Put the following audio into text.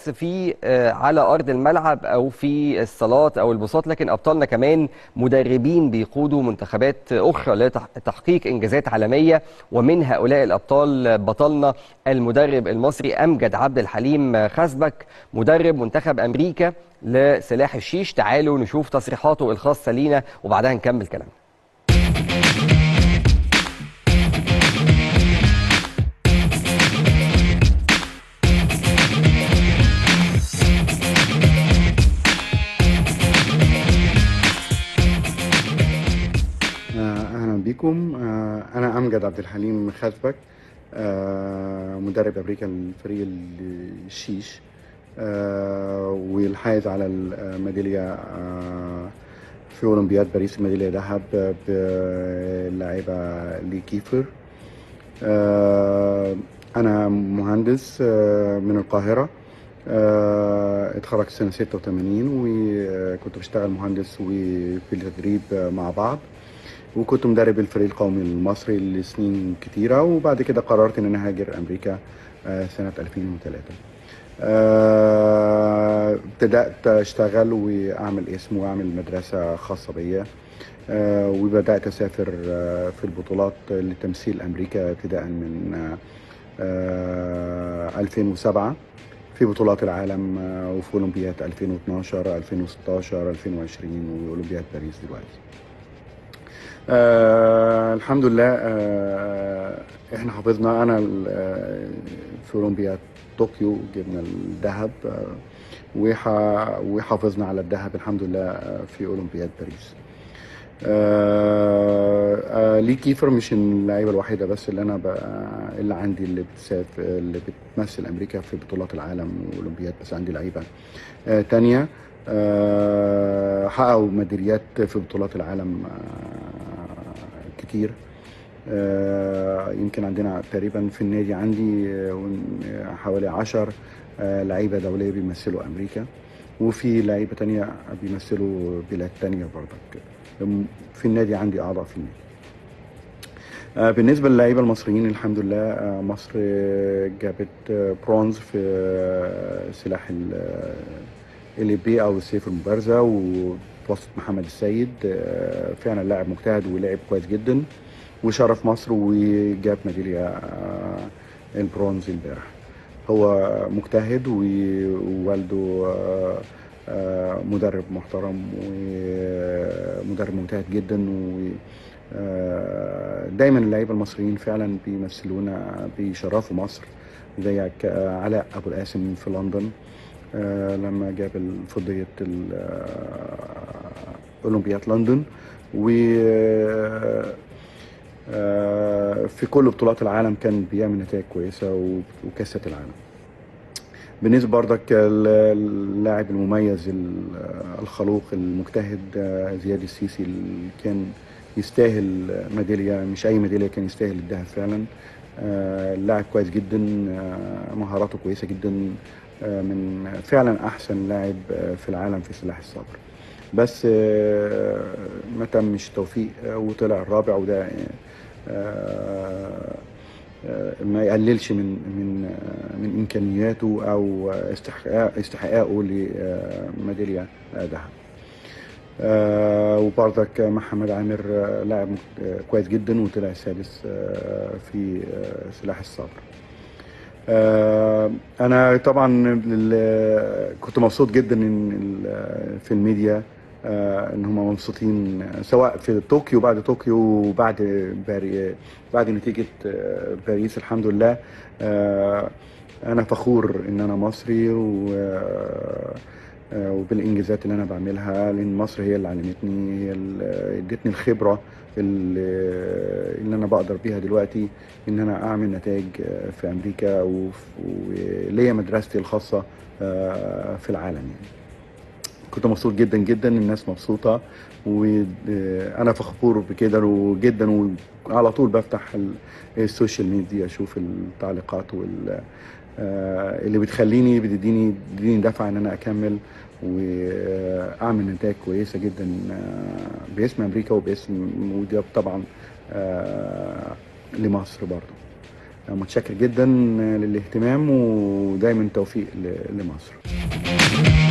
بس في آه، على ارض الملعب او في الصالات او البساط لكن ابطالنا كمان مدربين بيقودوا منتخبات اخرى لتحقيق انجازات عالميه ومن هؤلاء الابطال بطلنا المدرب المصري امجد عبد الحليم خزبك مدرب منتخب امريكا لسلاح الشيش تعالوا نشوف تصريحاته الخاصه لينا وبعدها نكمل كلامنا آه، اهلا بيكم آه، انا امجد عبد الحليم خزبك آه، مدرب امريكا لفريق الشيش آه، والحائز على الميداليه آه، في اولمبياد باريس ميداليه ذهب باللاعبه لي كيفر آه، انا مهندس آه، من القاهره آه، اتخرجت سنه 86 وكنت بشتغل مهندس وفي التدريب آه، مع بعض وكنت مدرب الفريق القومي المصري لسنين كتيرة وبعد كده قررت ان انا هاجر امريكا آه، سنة 2003 آه، ابتدأت اشتغل واعمل اسم واعمل مدرسة خاصة بيا آه، وبدأت اسافر آه، في البطولات لتمثيل امريكا ابتداء من آه، آه، 2007 في بطولات العالم آه، وفي اولمبياد 2012 2016 2020 واولمبياد باريس دلوقتي آه الحمد لله آه احنا حافظنا انا ال- آه، في اولمبياد طوكيو جبنا الذهب آه وح- وحافظنا على الذهب الحمد لله آه، في اولمبياد باريس آه آه لي كيفر مش اللعيبه الوحيده بس اللي انا بقى اللي عندي اللي بتسافر اللي بتمثل امريكا في بطولات العالم واولمبياد بس عندي لعيبه آه تانية آه حققوا ميداليات في بطولات العالم آه كتير آه يمكن عندنا تقريبا في النادي عندي آه، ون- آه، حوالي عشر آه لعيبه دوليه بيمثلوا امريكا وفي لعيبه تانية بيمثلوا بلاد تانية برضك في النادي عندي اعضاء في النادي آه، بالنسبة للعيبة المصريين الحمد لله آه، مصر آه، جابت آه، برونز في آه، سلاح ال بي او السيف المبارزة وبوسط محمد السيد آه، فعلا لاعب مجتهد ولعب كويس جدا وشرف مصر وجاب ميدالية آه، البرونز امبارح هو مجتهد و- ووالده آه، آه، مدرب محترم ومدرب مجتهد جدا و آه، دايما اللعيبه المصريين فعلا بيمثلونا بيشرفوا مصر زي ك- علاء ابو القاسم في لندن آه، لما جاب فضيه ال- آه، اولمبياد لندن و آه، في كل بطولات العالم كان بيعمل نتائج كويسه و- وكاسات العالم بالنسبه برضك اللاعب المميز ال- الخلوق المجتهد آه، زياد السيسي اللي كان يستاهل ميداليه مش اي ميداليه كان يستاهل الذهب فعلا آه، لاعب كويس جدا آه، مهاراته كويسه جدا آه، من فعلا احسن لاعب آه، في العالم في سلاح الصبر بس آه، ما تمش توفيق آه، وطلع الرابع وده آه، آه، ما يقللش من من آه، من امكانياته او استحقاق استحقاقه لميداليه ذهب آه، وبرضك محمد عامر آه، لاعب مك- آه، كويس جدا وطلع السادس آه، في آه، سلاح الصبر آه، انا طبعا ال- كنت مبسوط جدا ان ال- في الميديا آه، ان هم مبسوطين آه، سواء في طوكيو بعد طوكيو وبعد باري بعد نتيجه آه، باريس الحمد لله آه، انا فخور ان انا مصري و آه، وبالانجازات اللي انا بعملها لان مصر هي اللي علمتني هي اللي ادتني الخبره اللي اللي انا بقدر بيها دلوقتي ان انا اعمل نتائج آه، في امريكا وف- وليا مدرستي الخاصه آه، في العالم يعني كنت مبسوط جدا جدا الناس مبسوطه وانا فخور بكده وجدا وعلى طول بفتح ال- السوشيال ميديا اشوف التعليقات وال آه، اللي بتخليني بتديني بتديني دفعه ان انا اكمل واعمل نتائج كويسه جدا آه، باسم امريكا وباسم وده طبعا آه، لمصر برضه متشكر جدا للاهتمام ودايما توفيق ل- لمصر